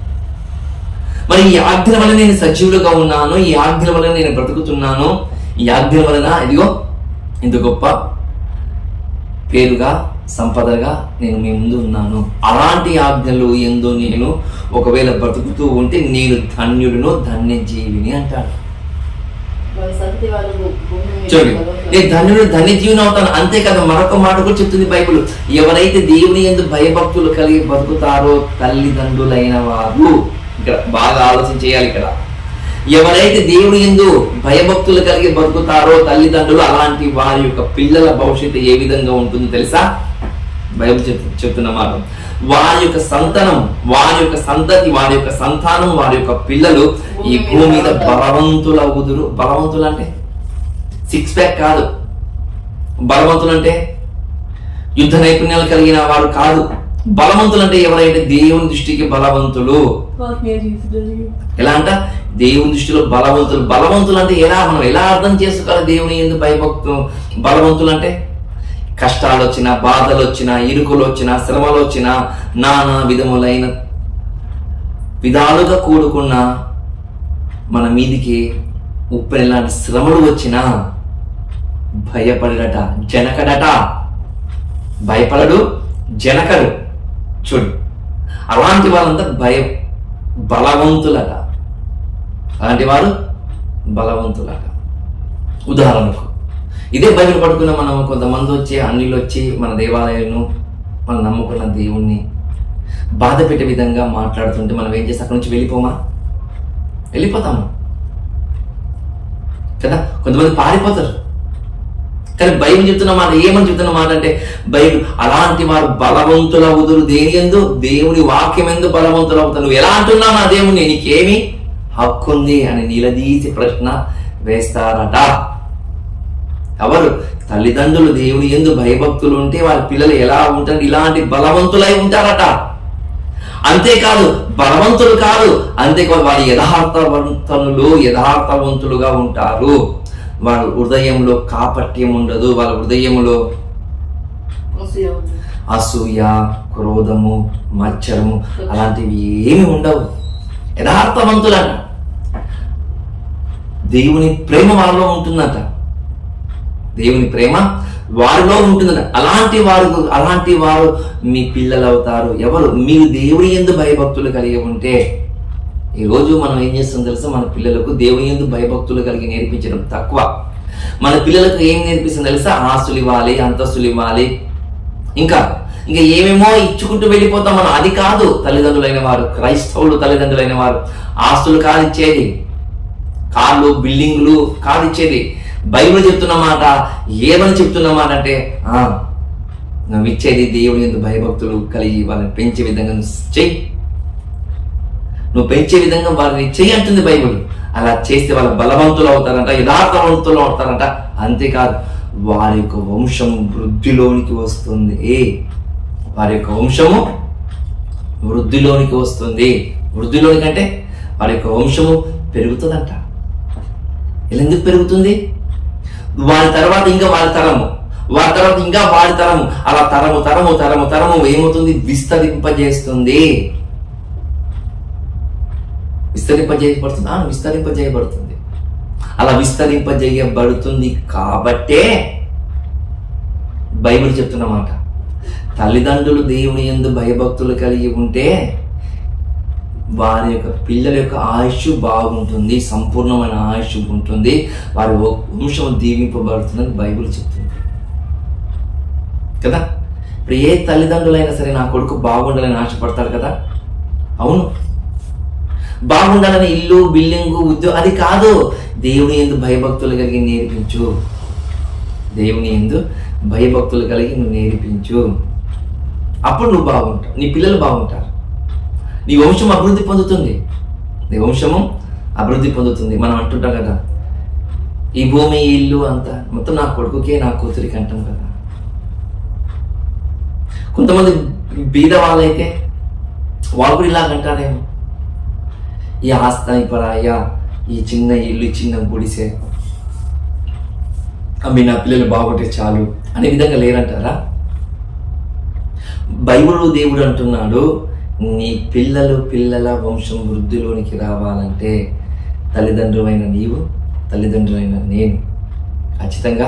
మరి ఈ ఆజ్ఞల వల్ల నేను సజీవులుగా ఉన్నాను ఈ ఆజ్ఞల వల్ల నేను బ్రతుకుతున్నాను ఈ ఆజ్ఞల వలన ఇదిగో ఇంత గొప్ప పేరుగా సంపదగా నేను మీ ముందు ఉన్నాను అలాంటి ఆజ్ఞలు ఎందు నేను ఒకవేళ బ్రతుకుతూ ఉంటే నేను ధన్యుడును ధన్య జీవిని అంటాడు వారి సంతతి వారు భూ- భూమి మీద చూడండి బలవంతులు. నేను ధన్యుడు ధన్య జీవిని అవుతాను అంతేకాదు మరొక మాట కూడా చెప్తుంది బైబిల్ ఎవరైతే దేవుని ఎందు భయభక్తులు కలిగి బతుకుతారో తల్లిదండ్రులైన వారు ఇక్కడ బాగా ఆలోచన చేయాలి ఇక్కడ ఎవరైతే దేవుని ఎందు భయభక్తులు కలిగి బతుకుతారో తల్లిదండ్రులు అలాంటి వారి యొక్క పిల్లల భవిష్యత్తు ఏ విధంగా ఉంటుందో తెలుసా బైబిల్ చెప్ చెప్తున్న మాట వారి యొక్క సంతానం వారి యొక్క సంతతి వారి యొక్క సంతానం వారి యొక్క పిల్లలు ఈ భూమి మీద బలవంతులవుదురు బలవంతులు అంటే సిక్స్ ప్యాక్ కాదు బలవంతులు అంటే యుద్ధ నైపుణ్యాలు కలిగిన వారు కాదు బలవంతులు అంటే ఎవరైతే దేవుని దృష్టికి బలవంతులు ఎలా అంట దేవుని దృష్టిలో బలవంతులు బలవంతులు అంటే ఎలా మనం ఎలా అర్థం చేసుకోవాలి దేవుని ఎందుకు భయభక్తు బలవంతులు అంటే కష్టాలు వచ్చినా బాధలు వచ్చినా ఇరుకులు వచ్చినా శ్రమలు వచ్చినా నానా విధములైన విధాలుగా కూడుకున్న మన మీదికి ఉప్పెన లాంటి శ్రమలు వచ్చినా భయపడట జనకడట భయపడడు జనకడు చూడు అలాంటి వాళ్ళంతా భయ బలవంతులట అలాంటి వారు బలవంతులట ఉదాహరణకు ఇదే బైబిల్ పడుకున్న మనం కొంతమంది వచ్చి అన్నిలు వచ్చి మన దేవాలయాలను మనం నమ్ముకున్న దేవుణ్ణి బాధ పెట్టే విధంగా మాట్లాడుతుంటే మనం ఏం చేస్తాం అక్కడి నుంచి వెళ్ళిపోమా వెళ్ళిపోతాము కదా కొంతమంది పారిపోతారు కానీ బైబిల్ చెప్తున్న మాట ఏమని చెప్తున్న మాట అంటే బైబిల్ అలాంటి వారు బలవంతుల ఉదురు దేని ఎందు దేవుని వాక్యం ఎందు బలవంతులు అవుతారు నువ్వు ఎలా అంటున్నావు నా దేవుని నీకేమి హక్కు ఉంది అని నిలదీసి ప్రశ్న వేస్తారట ఎవరు తల్లిదండ్రులు దేవుని ఎందు భయభక్తులు ఉంటే వాళ్ళ పిల్లలు ఎలా ఉంటారు ఇలాంటి బలవంతులై ఉంటారట అంతేకాదు బలవంతులు కాదు అంతేకాదు వారి యథార్థవంతులు యథార్థవంతులుగా ఉంటారు వాళ్ళ హృదయంలో కాపట్యం ఉండదు వాళ్ళ హృదయంలో అసూయ ఉంది. అసూయ క్రోధము మచ్చరము అలాంటివి ఏమి ఉండవు యథార్థవంతులంట దేవుని ప్రేమ వాళ్ళలో ఉంటుందంట దేవుని ప్రేమ వారిలో ఉంటుందంట అలాంటి వారు అలాంటి వారు మీ పిల్లలు అవుతారు ఎవరు మీరు దేవుని ఎందు భయభక్తులు కలిగి ఉంటే ఈ రోజు మనం ఏం చేస్తాం తెలుసా మన పిల్లలకు దేవుని ఎందు భయభక్తులు కలిగి నేర్పించడం తక్కువ మన పిల్లలకు ఏం నేర్పిస్తుంది తెలుసా ఆస్తులు ఇవ్వాలి అంతస్తులు ఇవ్వాలి ఇంకా ఇంకా ఏమేమో ఇచ్చుకుంటూ వెళ్ళిపోతాం మనం అది కాదు తల్లిదండ్రులైన వారు క్రైస్తవులు తల్లిదండ్రులైన వారు ఆస్తులు కాదు ఇచ్చేది కార్లు బిల్డింగ్లు కాదు ఇచ్చేది బైబిల్ చెప్తున్న మాట ఏమని చెప్తున్న మాట అంటే ఆ, నువ్వు ఇచ్చేది దేవుని ఎందు భయభక్తులు కలిగి వాళ్ళని పెంచే విధంగా నువ్వు చెయ్యి నువ్వు పెంచే విధంగా వారిని చెయ్యి అంటుంది బైబిల్ అలా చేస్తే వాళ్ళ బలవంతులు అవుతారంట యథార్థవంతులు అవుతారంట అంతేకాదు వారి యొక్క వంశం వృద్ధిలోనికి వస్తుంది వారి యొక్క వంశము వృద్ధిలోనికి వస్తుంది వృద్ధిలోనికి అంటే వారి యొక్క వంశము పెరుగుతుందంట ఇలా ఎందుకు పెరుగుతుంది వారి తర్వాత ఇంకా వారి తరము వారి తర్వాత ఇంకా వారి తరము అలా తరము తరము తరము తరము ఏమవుతుంది విస్తరింపజేస్తుంది విస్తరింపజేయబడుతుంది ఆ, విస్తరింపజేయబడుతుంది అలా విస్తరింపజేయబడుతుంది కాబట్టే బైబిల్ చెప్తున్న మాట తల్లిదండ్రులు దేవుని ఎందు భయభక్తులు కలిగి ఉంటే వారి యొక్క పిల్లల యొక్క ఆయుష్ బాగుంటుంది సంపూర్ణమైన ఆయుష్ ఉంటుంది వారి వంశం దీవింపబడుతుందని బైబిల్ చెప్తుంది కదా ఇప్పుడు ఏ తల్లిదండ్రులైనా సరే నా కొడుకు బాగుండాలని ఆశపడతాడు కదా అవును బాగుండాలని ఇల్లు బిల్డింగు ఉద్యోగం అది కాదు దేవుని ఎందు భయభక్తులు కలిగి నేర్పించు దేవుని ఎందు భయభక్తులు కలిగి నువ్వు నేర్పించు అప్పుడు నువ్వు బాగుంటావు నీ పిల్లలు బాగుంటారు నీ వంశం అభివృద్ధి పొందుతుంది నీ వంశము అభివృద్ధి పొందుతుంది మనం అంటుంటాం కదా ఈ భూమి ఈ ఇల్లు అంతా మొత్తం నా కొడుకుకే నా కూతురికి అంటాం కదా కొంతమంది బీద వాళ్ళైతే వాళ్ళు కూడా ఇలాగంటారేమో ఈ ఆస్థాయి పరాయ ఈ చిన్న ఇల్లు ఈ చిన్న గుడిసే అమ్మి నా పిల్లలు బాగుంటే చాలు అనే విధంగా లేరంటారా బైబిల్ దేవుడు అంటున్నాడు నీ పిల్లలు పిల్లల వంశం వృద్ధిలోనికి రావాలంటే తల్లిదండ్రులైన నీవు తల్లిదండ్రులైన నేను ఖచ్చితంగా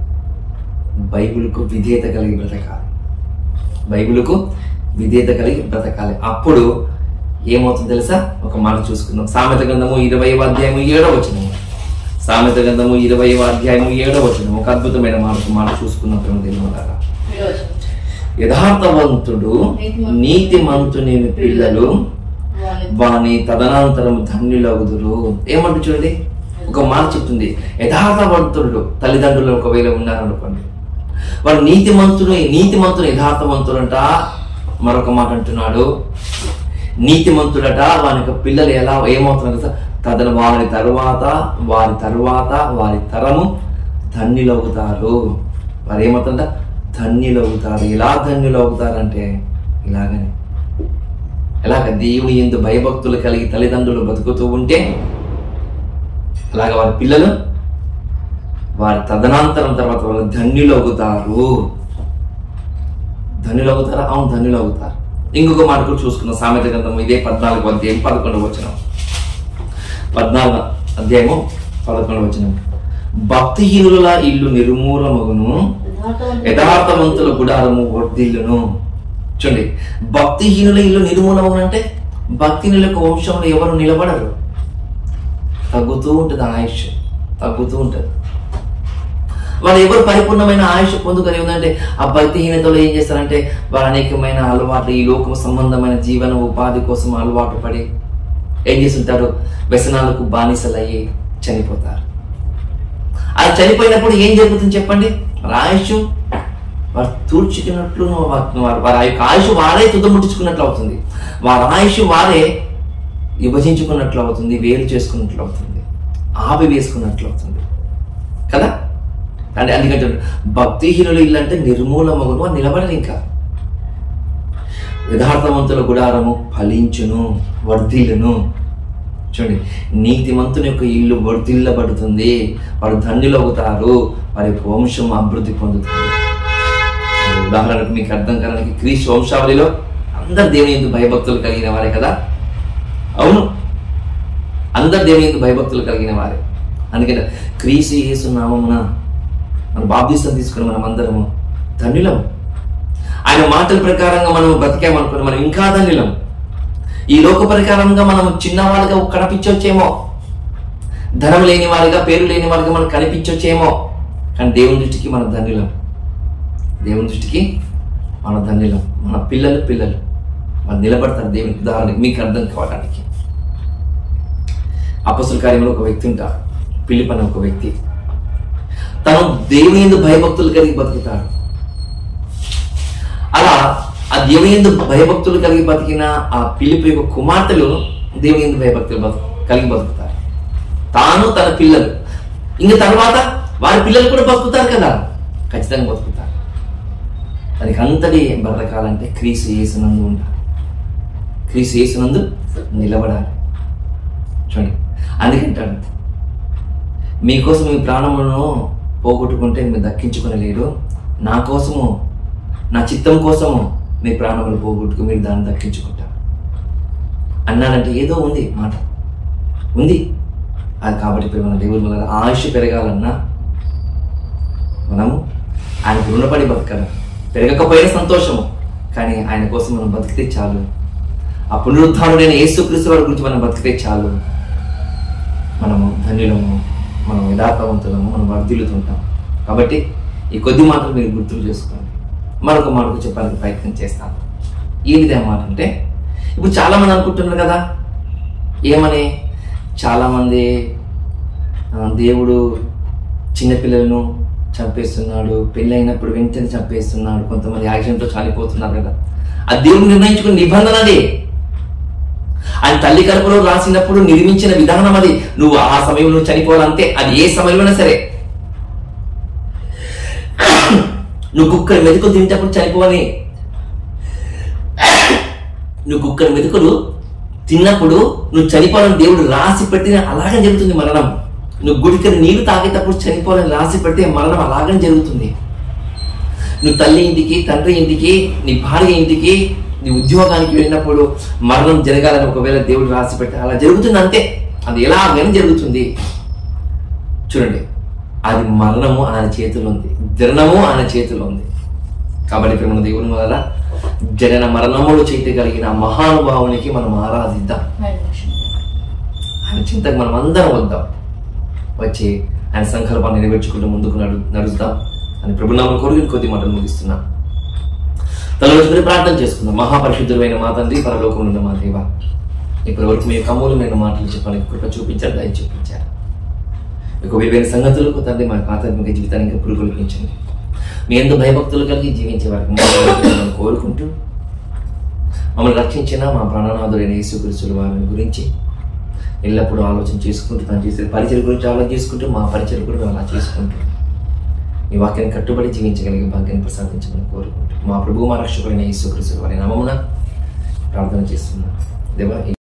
బైబిల్కు విధేయత కలిగి బ్రతకాలి బైబిల్కు విధేయత కలిగి బ్రతకాలి అప్పుడు ఏమవుతుంది తెలుసా ఒక మాట చూసుకుందాం సామెత గ్రంథము ఇరవై అధ్యాయము ఏడవ వచనము సామెత గ్రంథము ఇరవై అధ్యాయము ఏడవ వచనం ఒక అద్భుతమైన మాట మాట చూసుకున్నప్పుడు తెలియదారా ఈరోజు యథార్థవంతుడు నీతిమంతుని పిల్లలు వాని వాని తదనంతరం ధన్యులగుదురు ఏమంటు చూడండి ఒక మాట చెప్తుంది యథార్థవంతుడు తల్లిదండ్రులు ఒకవేళ ఉన్నారనుకోండి వాడు నీతిమంతుడు నీతిమంతుడు యథార్థవంతుడంట మరొక మాట అంటున్నాడు నీతిమంతుడట వాని యొక్క పిల్లలు ఎలా ఏమవుతున్నారు కదా తదన వారి తరువాత వారి తరువాత వారి తరము ధన్యులవుతారు వారు ఏమవుతుందంట ధన్యులవుతారు ఎలా ధన్యులవుతారంటే ఇలాగనే ఎలాగ దేవుని ఎందు భయభక్తులు కలిగి తల్లిదండ్రులు బతుకుతూ ఉంటే అలాగ వారి పిల్లలు వారి తదనంతరం తర్వాత వాళ్ళు ధన్యులు అవుతారు ధన్యులు అవుతారా అవును ధన్యులు అవుతారు ఇంకొక మాట కూడా చూసుకున్నాం సామెత గ్రంథం ఇదే పద్నాలుగు అధ్యాయం పదకొండు వచ్చిన పద్నాలుగు అధ్యాయము పదకొండు వచ్చిన భక్తిహీనుల ఇల్లు నిర్మూలమగును యథార్థవంతుడు యథార్థవంతుల గుడారము వర్ధిల్లును చూడండి భక్తిహీనుల ఇల్లు నిర్మూలము అంటే భక్తిహీనుల యొక్క వంశంలో ఎవరు నిలబడరు తగ్గుతూ ఉంటుంది ఆయుష్ తగ్గుతూ ఉంటుంది వాళ్ళు ఎవరు పరిపూర్ణమైన ఆయుష్ పొందుకొని ఉందంటే ఆ భక్తిహీనతలో ఏం చేస్తారంటే వారు అనేకమైన అలవాట్లు ఈ లోకం సంబంధమైన జీవన ఉపాధి కోసం అలవాటు పడి ఏం చేస్తుంటారు వ్యసనాలకు బానిసలయ్యి చనిపోతారు అది చనిపోయినప్పుడు ఏం జరుగుతుంది చెప్పండి వారి ఆయుష్ వారు తూర్చుకున్నట్లు వారు వారి ఆ యొక్క ఆయుష్ వారే తుదముట్టించుకున్నట్లు అవుతుంది వారి ఆయుష్ వారే విభజించుకున్నట్లు అవుతుంది వేరు చేసుకున్నట్లు అవుతుంది ఆపి వేసుకున్నట్లు అవుతుంది కదా అంటే అందుకంటే భక్తిహీనులు ఇల్లు అంటే నిర్మూలమగును అని నిలబడరు ఇంకా యథార్థవంతుల గుడారము ఫలించును వర్ధిల్లును చూడండి నీతిమంతుని యొక్క ఇల్లు వర్ధిల్లబడుతుంది వారు ధన్యులు అవుతారు వారి యొక్క వంశం అభివృద్ధి పొందుతుంది ఉదాహరణకు మీకు అర్థం కావడానికి క్రీస్తు వంశావళిలో అందరు దేవుని ఎందుకు భయభక్తులు కలిగిన వారే కదా అవును అందరు దేవుని ఎందుకు భయభక్తులు కలిగిన వారే అందుకని క్రీస్తు యేసు నామమున మన బాప్తిస్తం తీసుకుని మనం అందరము ధన్యులం ఆయన మాటల ప్రకారంగా మనం బ్రతికామనుకుని మనం ఇంకా ధన్యులం ఈ లోక ప్రకారంగా మనం చిన్నవాళ్ళుగా కనిపించవచ్చేమో ధనం లేని వారిగా పేరు లేని వారిగా మనం కనిపించవచ్చేమో కానీ దేవుని దృష్టికి మన ధన్యులం దేవుని దృష్టికి మన ధన్యులం మన పిల్లలు పిల్లలు వాళ్ళు నిలబడతారు దేవుని ఉదాహరణకి మీకు అర్థం కావడానికి అపసుల కార్యంలో ఒక వ్యక్తి ఉంటాడు పిలిప్ అనే ఒక వ్యక్తి తను దేవుని ఎందు భయభక్తులు కలిగి బతుకుతాడు అలా ఆ దేవుని ఎందు భయభక్తులు కలిగి బతికిన ఆ పిలుపు యొక్క కుమార్తెలు దేవుని ఎందు భయభక్తులు బతు కలిగి బతుకుతారు తాను తన పిల్లలు ఇంక తర్వాత వారి పిల్లలు కూడా బతుకుతారు కదా ఖచ్చితంగా బతుకుతారు దానికి అంతటి బ్రతకాలంటే క్రీస్తు యేసునందు ఉండాలి క్రీస్తు యేసునందు నిలబడాలి చూడండి అందుకంటాడు మీకోసం మీ ప్రాణములను పోగొట్టుకుంటే మీరు దక్కించుకొనలేరు నా కోసము నా చిత్తం కోసము మీ ప్రాణములు పోగొట్టుకు మీరు దాన్ని దక్కించుకుంటారు అన్నాడంటే ఏదో ఉంది మాట ఉంది అది కాబట్టి ఇప్పుడు మన దేవుడి వల్ల ఆయుష్ పెరగాలన్నా మనము ఆయనకు రుణపడి బతకడం పెరగకపోయినా సంతోషము కానీ ఆయన కోసం మనం బతికితే చాలు ఆ పునరుద్ధానుడైన యేసుక్రీస్తు వారి గురించి మనం బతికితే చాలు మనము ధన్యులము మనం యథార్థవంతులము మనం వర్ధిల్లుతుంటాం కాబట్టి ఈ కొద్ది మాటలు మీరు గుర్తులు చేసుకోండి మరొక మాటకు చెప్పడానికి ప్రయత్నం చేస్తాను ఏంటిది ఆ మాట అంటే ఇప్పుడు చాలా మంది అనుకుంటున్నారు కదా ఏమని చాలామంది ఆ, దేవుడు చిన్నపిల్లలను చంపేస్తున్నాడు పెళ్ళి అయినప్పుడు వెంటనే చంపేస్తున్నాడు కొంతమంది యాక్సిడెంట్లో చనిపోతున్నారు కదా ఆ దేవుడు నిర్ణయించుకున్న నిబంధన అది ఆయన తల్లి కడుపులో రాసినప్పుడు నిర్మించిన విధానం అది నువ్వు ఆ సమయంలో చనిపోవాలంటే అది ఏ సమయంలోనే సరే నువ్వు కుక్కర్ మెతుకులు తింటప్పుడు చనిపోవని నువ్వు కుక్కర్ మెతుకులు తిన్నప్పుడు నువ్వు చనిపోవాలని దేవుడు రాసి పెట్టిన అలాగే జరుగుతుంది మరణం నువ్వు గుడికని నీళ్లు తాగేటప్పుడు చనిపోవాలని రాసి పెడితే మరణం అలాగనే జరుగుతుంది నువ్వు తల్లి ఇంటికి తండ్రి ఇంటికి నీ భార్య ఇంటికి నీ ఉద్యోగానికి వెళ్ళినప్పుడు మరణం జరగాలని ఒకవేళ దేవుడు రాసి పెడితే అలా జరుగుతుంది అంతే అది ఎలాగైనా జరుగుతుంది చూడండి అది మరణము ఆయన చేతిలో ఉంది జననము ఆయన చేతిలో ఉంది కాబట్టి ఇక్కడ మన దేవుని వల్ల జనన మరణములు చేయగలిగిన ఆ మహానుభావునికి మనం ఆరాధిద్దాం ఆయన లక్ష్యం. ఆయన చింతకు మనం అందరం వద్దాం వచ్చి ఆయన సంకల్పాన్ని నెరవేర్చుకుంటూ ముందుకు నడు నడుద్దాం అని ప్రభునామం కోరిక కొద్ది మాటలు ముగిస్తున్నా తలవచ్చుకుని ప్రార్థన చేసుకుందాం మహాపరిశుద్ధులైన మా తండ్రి పరలోకంలో ఉన్న మా దేవ ఇప్పటి వరకు మీ కమ్ములమైన మాటలు చెప్పడానికి కృప చూపించారు దయ చూపించారు మీకు విలువైన సంగతులకు తండ్రి మా ఆధ్యాత్మిక జీవితాన్ని ఇంకా పురుగొల్పించండి మీ ఎందు భయభక్తులు కలిగి జీవించే వారికి మమ్మల్ని కోరుకుంటూ మమ్మల్ని రక్షించిన మా ప్రాణనాథుడైన యేసుక్రీస్తుల వారిని గురించి ఎల్లప్పుడూ ఆలోచన చేసుకుంటూ తను చేసే పరిచయం గురించి ఆలోచన చేసుకుంటూ మా పరిచయం కూడా మేము అలా చేసుకుంటూ ఈ వాక్యాన్ని కట్టుబడి జీవించగలిగే భాగ్యాన్ని ప్రసాదించమని కోరుకుంటూ మా ప్రభు మా రక్షకుడైన యేసుక్రీస్తుల వారి నామమున ప్రార్థన చేస్తున్నాం దేవా